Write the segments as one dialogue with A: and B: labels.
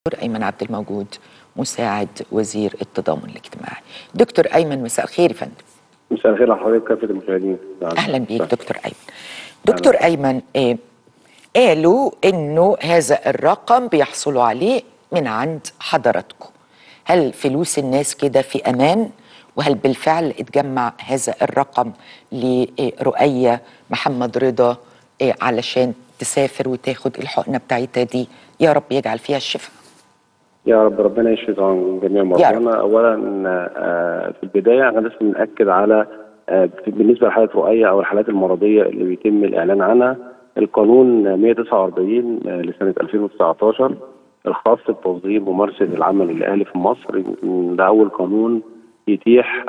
A: دكتور أيمن عبد الموجود مساعد وزير التضامن الاجتماعي دكتور أيمن مساء الخير يا فندم
B: مساء الخير على حضرتك كافة المشاهدين
A: أهلا بيك دكتور أيمن دكتور أيمن إيه قالوا إنه هذا الرقم بيحصلوا عليه من عند حضراتكم هل فلوس الناس كده في أمان وهل بالفعل اتجمع هذا الرقم لرؤية محمد رضا إيه علشان تسافر وتاخد الحقنة بتاعتها دي يا رب يجعل فيها الشفاء
B: يا رب ربنا يشفي طبعا جميع مرضانا اولا آه، في البدايه احنا بس بناكد على آه، بالنسبه لحالات رؤيه او الحالات المرضيه اللي بيتم الاعلان عنها القانون 149 آه، لسنه 2019 الخاص بتنظيم ممارسه العمل الاهلي في مصر ده اول قانون يتيح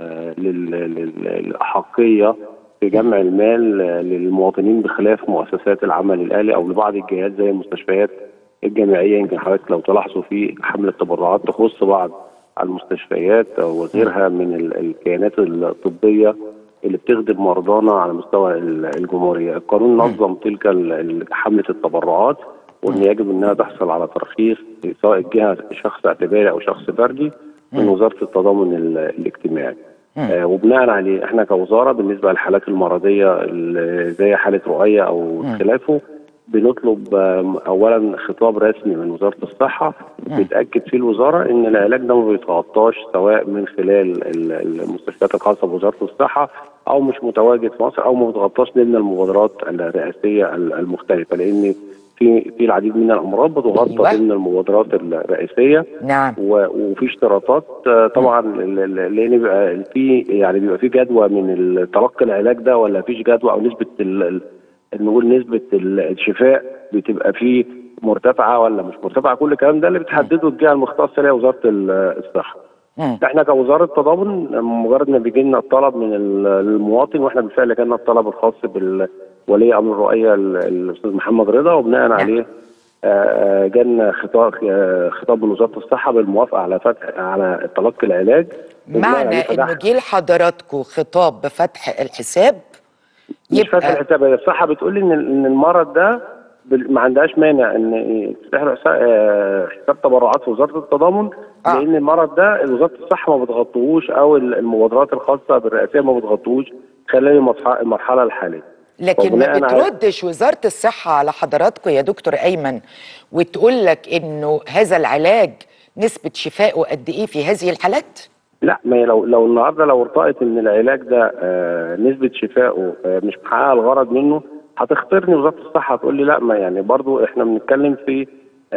B: لل- لل- للاحقيه في جمع المال للمواطنين بخلاف مؤسسات العمل الاهلي او لبعض الجهات زي المستشفيات الجامعيه يمكن حضرتك لو تلاحظوا في حمله تبرعات تخص بعض المستشفيات وغيرها من ال- الكيانات الطبيه اللي بتخدم مرضانا على مستوى ال- الجمهوريه، القانون نظم تلك ال- ال- حمله التبرعات وان يجب انها تحصل على ترخيص سواء الجهه شخص اعتباري او شخص فردي من وزاره التضامن ال- الاجتماعي. آه وبناء عليه احنا كوزاره بالنسبه للحالات المرضيه اللي زي حاله رؤيه او خلافه بنطلب آم، اولا خطاب رسمي من وزاره الصحه بتاكد فيه الوزاره ان العلاج ده ما بيتغطاش سواء من خلال ال- المستشفيات الخاصه بوزاره الصحه او مش متواجد في مصر او ما بيتغطاش ضمن المبادرات الرئاسيه ال- المختلفه لان في في العديد من الامراض بتغطى
A: أيوة.
B: ضمن المبادرات الرئيسيه
A: نعم
B: و- وفي اشتراطات آه، طبعا ل- ل- لان بيبقى في يعني بيبقى في جدوى من ال- تلقي العلاج ده ولا فيش جدوى او نسبه ال- ال- نقول نسبه ال- الشفاء بتبقى فيه مرتفعه ولا مش مرتفعه كل الكلام ده اللي بتحدده الجهه المختصه اللي هي وزاره ال- الصحه.
A: مم.
B: احنا كوزاره تضامن مجرد ما بيجي لنا الطلب من ال- المواطن واحنا بالفعل جالنا الطلب الخاص بالولي امر الرؤيه ال- الاستاذ محمد رضا وبناء عليه آه، جالنا خطاب آه، خطاب من وزاره الصحه بالموافقه على فتح على تلقي العلاج وبناء
A: معنى
B: عليه
A: انه
B: فتح-
A: جه لحضراتكم خطاب بفتح الحساب
B: مش فاتح الحساب هي الصحه بتقول لي ان ان المرض ده بال- ما عندهاش مانع ان تفتح له حساب آه، حساب تبرعات في وزاره التضامن
A: آه.
B: لان المرض ده وزاره الصحه ما بتغطوهوش او ال- المبادرات الخاصه بالرئاسيه ما بتغطوهوش خلال المرح- المرحله الحاليه
A: لكن ما
B: وبناء على-
A: بتردش وزارة الصحة على حضراتكم يا دكتور أيمن وتقول لك إنه هذا العلاج نسبة شفائه قد إيه في هذه الحالات؟
B: لا ما هي لو لو النهارده لو ارتأت ان العلاج ده آه نسبه شفائه آه مش محققه الغرض منه هتختارني وزاره الصحه هتقول لي لا ما يعني برضو احنا بنتكلم في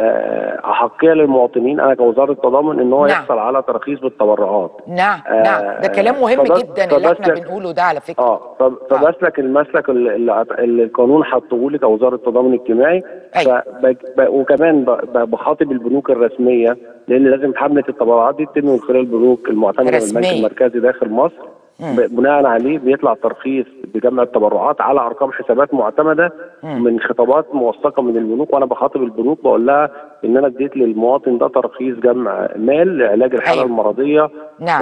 B: آه احقيه للمواطنين انا كوزاره تضامن ان هو
A: نعم.
B: يحصل على ترخيص بالتبرعات
A: نعم
B: آه،
A: نعم ده كلام مهم
B: فبس-
A: جدا اللي احنا
B: فبس-
A: بنقوله ده على فكرة
B: اه ف- فبسلك المسلك اللي, اللي اللي القانون حطه لي كوزاره التضامن الاجتماعي
A: أيوة.
B: فب- ب- وكمان ب- ب- بخاطب البنوك الرسميه لان لازم حمله التبرعات دي تتم من خلال البنوك المعتمده من البنك
A: رسمية.
B: المركزي داخل مصر ب- بناء عليه بيطلع ترخيص بجمع التبرعات على ارقام حسابات معتمده من خطابات موثقه من البنوك وانا بخاطب البنوك بقول لها ان انا اديت للمواطن ده ترخيص جمع مال لعلاج الحاله
A: أيوة.
B: المرضيه
A: نعم.
B: آه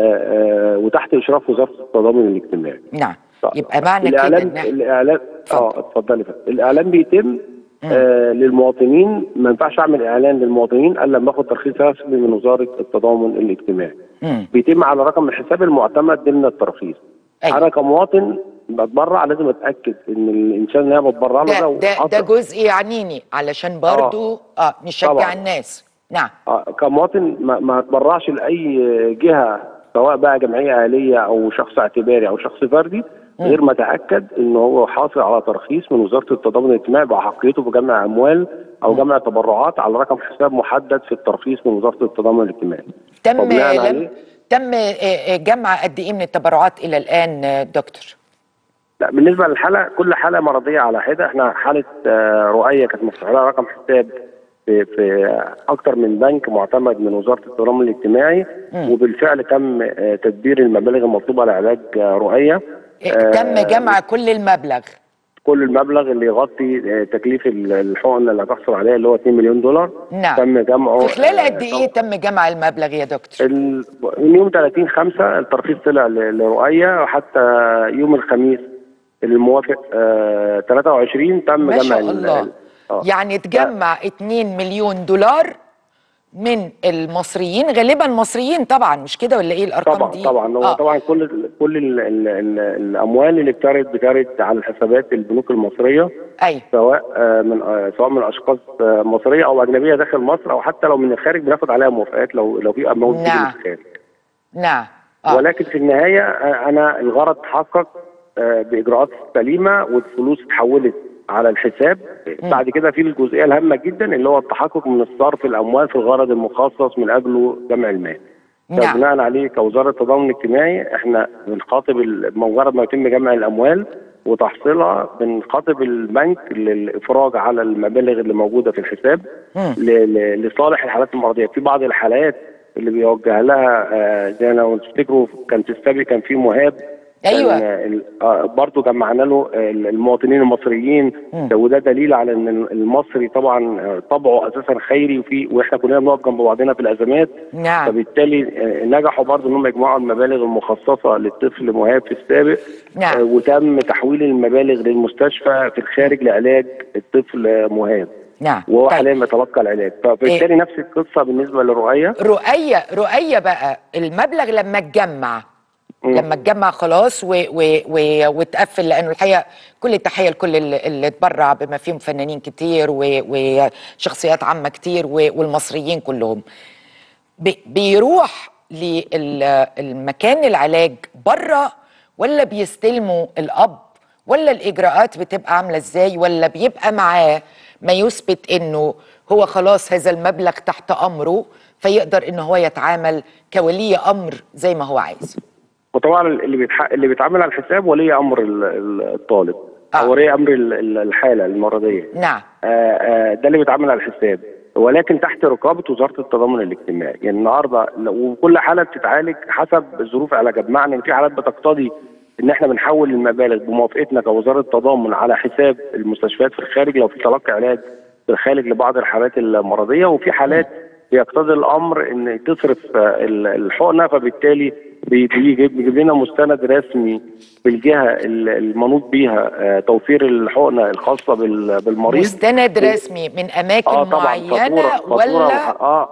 B: آه وتحت اشراف وزاره التضامن الاجتماعي
A: نعم يبقى معنى كده
B: الاعلان
A: إن إحنا-
B: الاعلان
A: اتفضل.
B: اه اتفضلي فندم. الاعلان بيتم آه للمواطنين ما ينفعش اعمل اعلان للمواطنين الا لما اخد ترخيص رسمي من وزاره التضامن الاجتماعي
A: مم.
B: بيتم على رقم الحساب المعتمد ضمن الترخيص
A: أيوة.
B: انا كمواطن بتبرع لازم اتاكد ان الانسان اللي انا بتبرع له
A: ده ده
B: وحاطط-
A: ده جزء يعنيني علشان برضو اه نشجع
B: طبعاً.
A: الناس نعم
B: آه، كمواطن ما, ما اتبرعش لاي جهه سواء بقى جمعيه اهليه او شخص اعتباري او شخص فردي غير ما اتاكد ان هو حاصل على ترخيص من وزاره التضامن الاجتماعي باحقيته بجمع اموال او جمع تبرعات على رقم حساب محدد في الترخيص من وزاره التضامن الاجتماعي.
A: تم
B: وبناء
A: لم
B: عليه
A: تم آه، آه، جمع قد ايه من التبرعات الى الان آه، دكتور
B: لا بالنسبه للحاله كل حاله مرضيه على حده احنا حاله آه، رؤيه كانت مفتوح لها رقم حساب في في اكتر من بنك معتمد من وزاره التضامن الاجتماعي وبالفعل تم آه، تدبير المبالغ المطلوبه لعلاج آه، رؤيه
A: آه، تم جمع كل المبلغ
B: كل المبلغ اللي يغطي آه، تكليف ال- الحقن اللي هتحصل عليها اللي هو 2 مليون دولار
A: نعم.
B: تم جمعه
A: في خلال
B: آه،
A: قد ايه تم جمع المبلغ يا دكتور
B: ال- من يوم 30 5 الترخيص طلع ل- لرؤية وحتى يوم الخميس الموافق آه 23 تم
A: ما
B: جمع
A: شاء
B: ال-
A: الله
B: ال- آه.
A: يعني تجمع 2 مليون دولار من المصريين غالبا مصريين طبعا مش كده ولا ايه الارقام
B: طبعا
A: دي
B: طبعا هو
A: آه.
B: طبعا كل ال كل ال ال ال الاموال اللي بترد بترد على حسابات البنوك المصريه
A: ايوه
B: سواء آه، من آه، سواء من اشخاص آه، مصريه او اجنبيه داخل مصر او حتى لو من الخارج بناخد عليها موافقات لو لو في اموال بتيجي
A: نعم.
B: من الخارج
A: نعم آه.
B: ولكن في النهايه آه، انا الغرض تحقق آه، باجراءات سليمه والفلوس اتحولت على الحساب بعد كده في الجزئيه الهامه جدا اللي هو التحقق من الصرف الاموال في الغرض المخصص من اجله جمع المال
A: نعم.
B: فبناء عليه كوزاره التضامن الاجتماعي احنا بنخاطب ال- مجرد ما يتم جمع الاموال وتحصيلها بنخاطب البنك للافراج على المبالغ اللي موجوده في الحساب
A: مم.
B: ل- ل- لصالح الحالات المرضيه في بعض الحالات اللي بيوجه لها آه، زي لو تفتكروا كان في السابق كان في مهاب
A: أيوة.
B: كان آه، ال- آه، برضه جمعنا له آه، المواطنين المصريين
A: مم.
B: وده دليل على ان المصري طبعا آه، طبعه اساسا خيري وفي واحنا كلنا بنقف جنب بعضنا في الازمات
A: نعم
B: فبالتالي آه، نجحوا برضه ان هم يجمعوا المبالغ المخصصه للطفل مهاب في السابق
A: نعم.
B: آه، وتم تحويل المبالغ للمستشفى في الخارج لعلاج الطفل آه، مهاب
A: نعم
B: وهو
A: طيب.
B: حاليا بيتلقى العلاج فبالتالي نفس القصه بالنسبه للرؤيه
A: رؤية رؤية بقى المبلغ لما اتجمع
B: مم.
A: لما اتجمع خلاص و و و واتقفل لانه الحقيقه كل التحيه لكل اللي, اللي اتبرع بما فيهم فنانين كتير و وشخصيات عامه كتير و والمصريين كلهم بي- بيروح للمكان العلاج بره ولا بيستلموا الاب ولا الاجراءات بتبقى عامله ازاي ولا بيبقى معاه ما يثبت انه هو خلاص هذا المبلغ تحت امره فيقدر ان هو يتعامل كولي امر زي ما هو عايز
B: وطبعا اللي بيتح... اللي بيتعامل على الحساب ولي امر ال- ال- الطالب
A: آه.
B: او ولي امر ال- ال- الحاله المرضيه
A: نعم
B: آه، آه، ده اللي بيتعامل على الحساب ولكن تحت رقابه وزاره التضامن الاجتماعي يعني النهارده لو- وكل حاله بتتعالج حسب ظروف علاجها بمعنى ان في حالات بتقتضي ان احنا بنحول المبالغ بموافقتنا كوزاره التضامن على حساب المستشفيات في الخارج لو في تلقي علاج في الخارج لبعض الحالات المرضيه وفي حالات بيقتضي الامر ان تصرف آه، ال- الحقنه فبالتالي بي- بيجيب بيجيب لنا مستند رسمي بالجهه ال- المنوط بيها آه، توفير الحقنه الخاصه بال- بالمريض
A: مستند رسمي من اماكن
B: اه طبعا
A: معينه
B: فاتوره فاتوره
A: ولا
B: مح- اه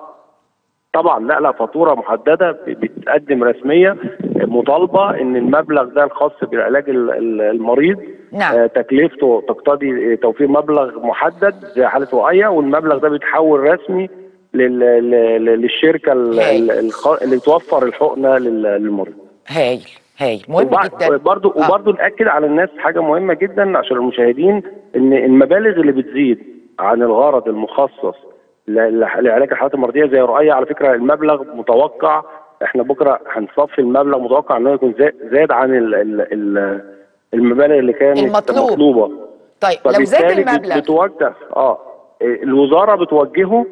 B: طبعا لا لا فاتوره محدده ب- بتقدم رسميه مطالبه ان المبلغ ده الخاص بالعلاج ال- ال- المريض
A: نعم.
B: آه تكلفته تقتضي توفير مبلغ محدد زي حاله وقايه والمبلغ ده بيتحول رسمي لل- لل- للشركه ال-
A: هايل.
B: ال- الخ- اللي توفر الحقنه لل- للمريض
A: هايل هايل مهم جدا
B: وبرضه
A: آه.
B: وبرضه ناكد على الناس حاجه مهمه جدا عشان المشاهدين ان المبالغ اللي بتزيد عن الغرض المخصص ل- ل- لعلاج الحالات المرضيه زي رؤيه على فكره المبلغ متوقع احنا بكره هنصفي المبلغ متوقع انه يكون زا- زاد عن ال ال ال المبالغ اللي كانت
A: المطلوب.
B: مطلوبه
A: طيب لو زاد
B: فبالتالي بت-
A: المبلغ
B: بتوجه اه الوزاره بتوجهه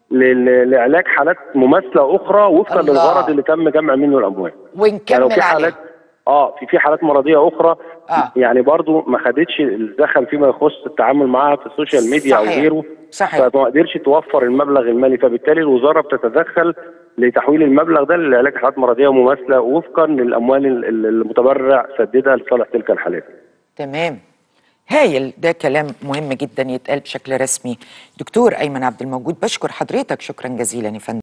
B: ل- لعلاج حالات مماثله اخرى وفقا
A: الله.
B: للغرض اللي تم جمع منه الاموال يعني لو
A: ونكمل
B: في حالات
A: عليه
B: اه في في حالات مرضيه اخرى
A: آه.
B: يعني برضو ما خدتش الدخل فيما يخص التعامل معاها في السوشيال ميديا او
A: صحيح.
B: غيره
A: صحيح.
B: فما قدرش توفر المبلغ المالي فبالتالي الوزاره بتتدخل لتحويل المبلغ ده لعلاج حالات مرضيه مماثله وفقا للاموال ال- ال- المتبرع سددها لصالح تلك الحالات
A: تمام هايل ده كلام مهم جدا يتقال بشكل رسمي دكتور ايمن عبد الموجود بشكر حضرتك شكرا جزيلا يا فندم